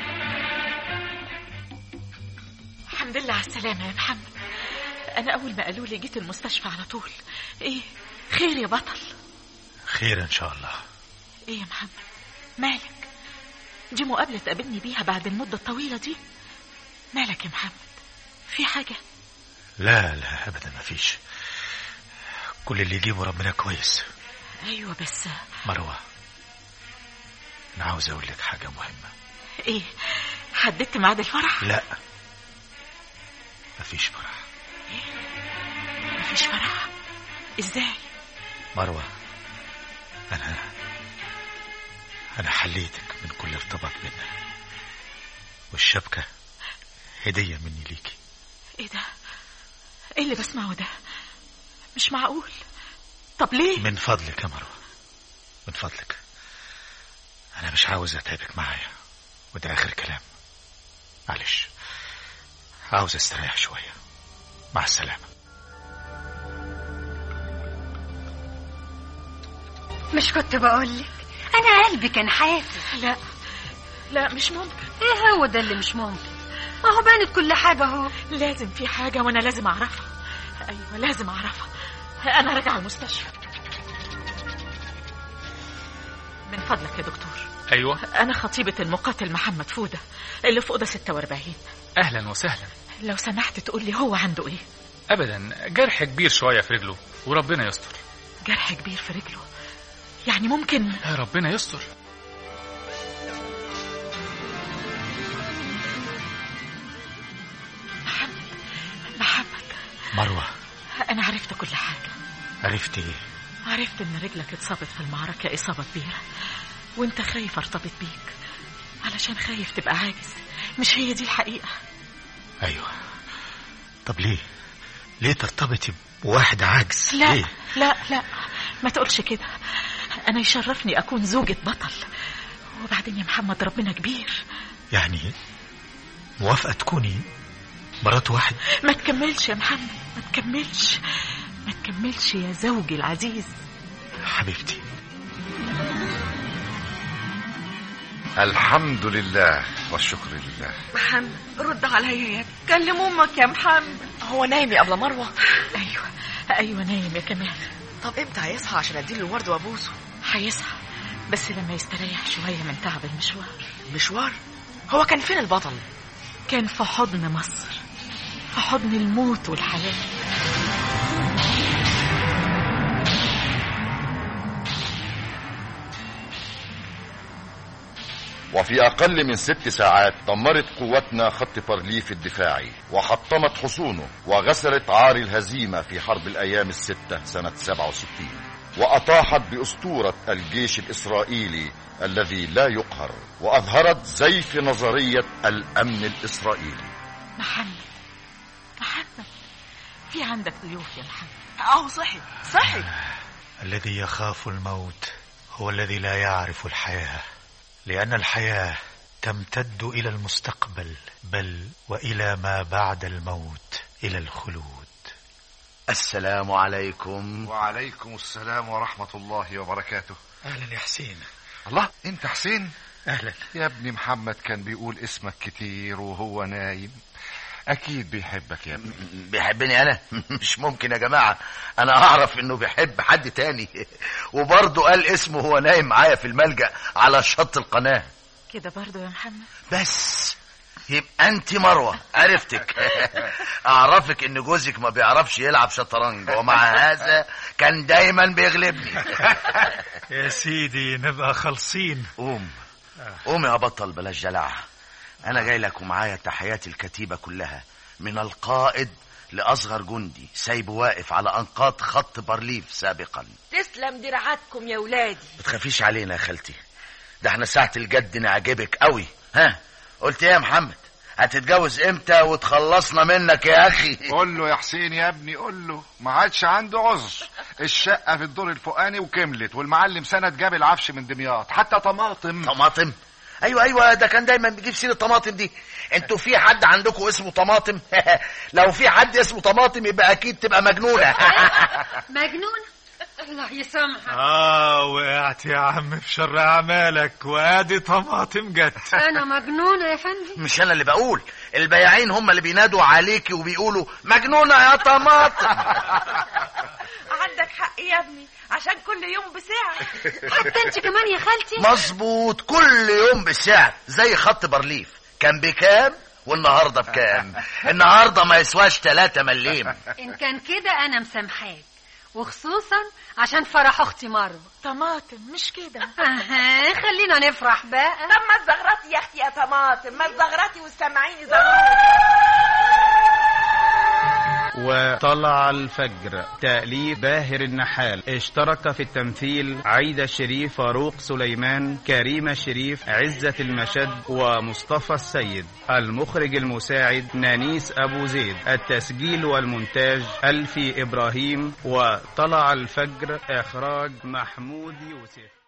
الحمد لله على السلامة يا محمد أنا أول ما قالوا لي جيت المستشفى على طول إيه خير يا بطل خير إن شاء الله إيه يا محمد مالك دي مقابلة تقابلني بيها بعد المدة الطويلة دي مالك يا محمد في حاجة لا لا أبدا ما فيش كل اللي يجيبه ربنا كويس أيوة بس مروة أنا عاوز أقول لك حاجة مهمة إيه حددت ميعاد الفرح لا مفيش فرح مفيش فرح إزاي مروة أنا أنا حليتك من كل ارتباط بينا والشبكة هدية مني ليكي إيه ده إيه اللي بسمعه ده مش معقول طب ليه من فضلك يا مروة من فضلك أنا مش عاوز أتعبك معايا وده آخر كلام معلش عاوز استريح شوية مع السلامة مش كنت بقولك انا قلبي كان حاسس لا لا مش ممكن ايه هو ده اللي مش ممكن ما هو بانت كل حاجه اهو لازم في حاجة وأنا لازم أعرفها أيوة لازم أعرفها أنا راجعة المستشفى من فضلك يا دكتور أيوة أنا خطيبة المقاتل محمد فودة اللي في أوضة 46 أهلا وسهلا لو سمحت تقول لي هو عنده إيه أبدا جرح كبير شوية في رجله وربنا يستر جرح كبير في رجله يعني ممكن ربنا يستر محمد محمد مروة أنا عرفت كل حاجة عرفت إيه عرفت إن رجلك اتصابت في المعركة إصابة كبيرة وأنت خايف أرتبط بيك علشان خايف تبقى عاجز مش هي دي الحقيقة أيوة طب ليه ليه ترتبطي بواحد عاجز لا ليه لا لا ما تقولش كده أنا يشرفني أكون زوجة بطل وبعدين يا محمد ربنا كبير يعني موافقة تكوني مرات واحد ما تكملش يا محمد ما تكملش ما تكملش يا زوجي العزيز حبيبتي الحمد لله والشكر لله محمد رد عليا يا ابني كلم امك يا محمد هو نايم يا ابله مروه ايوه ايوه نايم يا كمال طب امتى هيصحى عشان اديله الورد وابوسه هيصحى بس لما يستريح شويه من تعب المشوار مشوار هو كان فين البطل كان في حضن مصر في حضن الموت والحياه وفي أقل من ست ساعات دمرت قواتنا خط بارليف الدفاعي وحطمت حصونه وغسلت عار الهزيمة في حرب الأيام الستة سنة 67 وأطاحت بأسطورة الجيش الإسرائيلي الذي لا يقهر وأظهرت زيف نظرية الأمن الإسرائيلي محمد محمد في عندك ضيوف يا محمد اهو صحي صحي الذي يخاف الموت هو الذي لا يعرف الحياة لأن الحياة تمتد إلى المستقبل بل وإلى ما بعد الموت إلى الخلود السلام عليكم وعليكم السلام ورحمة الله وبركاته أهلا يا حسين الله انت حسين أهلا يا ابني محمد كان بيقول اسمك كتير وهو نايم اكيد بيحبك يا ابني بيحبني انا مش ممكن يا جماعة انا اعرف انه بيحب حد تاني وبرضه قال اسمه هو نايم معايا في الملجأ على شط القناة كده برضو يا محمد بس يبقى انت مروة عرفتك اعرفك ان جوزك ما بيعرفش يلعب شطرنج ومع هذا كان دايما بيغلبني يا سيدي نبقى خالصين قوم قوم يا بطل بلاش دلع انا جاي لك ومعايا تحيات الكتيبة كلها من القائد لاصغر جندي سايبه واقف على انقاض خط بارليف سابقا تسلم دراعاتكم يا ولادي ما تخافيش علينا يا خالتي ده احنا ساعة الجد نعجبك قوي ها قلت ايه يا محمد هتتجوز امتى وتخلصنا منك يا اخي قول له يا حسين يا ابني قول له ما عادش عنده عذر الشقة في الدور الفوقاني وكملت والمعلم سند جاب العفش من دمياط حتى طماطم طماطم ايوه ايوه ده كان دايما بيجيب سيره طماطم دي انتوا في حد عندكم اسمه طماطم لو في حد اسمه طماطم يبقى اكيد تبقى مجنونه مجنون الله يسامحك آه وقعت يا عم في شر أعمالك وادي طماطم جت انا مجنونه يا فندم مش انا اللي بقول البياعين هم اللي بينادوا عليكي وبيقولوا مجنونه يا طماطم عندك حق يا ابني عشان كل يوم بساعة حتى انت كمان يا خالتي مظبوط كل يوم بالسعر زي خط بارليف كان بكام والنهارده بكام النهارده ما يسواش 3 مليم ان كان كده انا مسامحاك وخصوصا عشان فرح اختي مروه طماطم مش كده اها خلينا نفرح بقى طب ما تزغرطي يا اختي يا طماطم ما تزغرطي وسمعيني زغروط وطلع الفجر تأليف باهر النحال اشترك في التمثيل عايدة الشريف فاروق سليمان كريمة الشريف عزة المشد ومصطفى السيد المخرج المساعد نانيس أبو زيد التسجيل والمونتاج ألفي إبراهيم وطلع الفجر إخراج محمود يوسف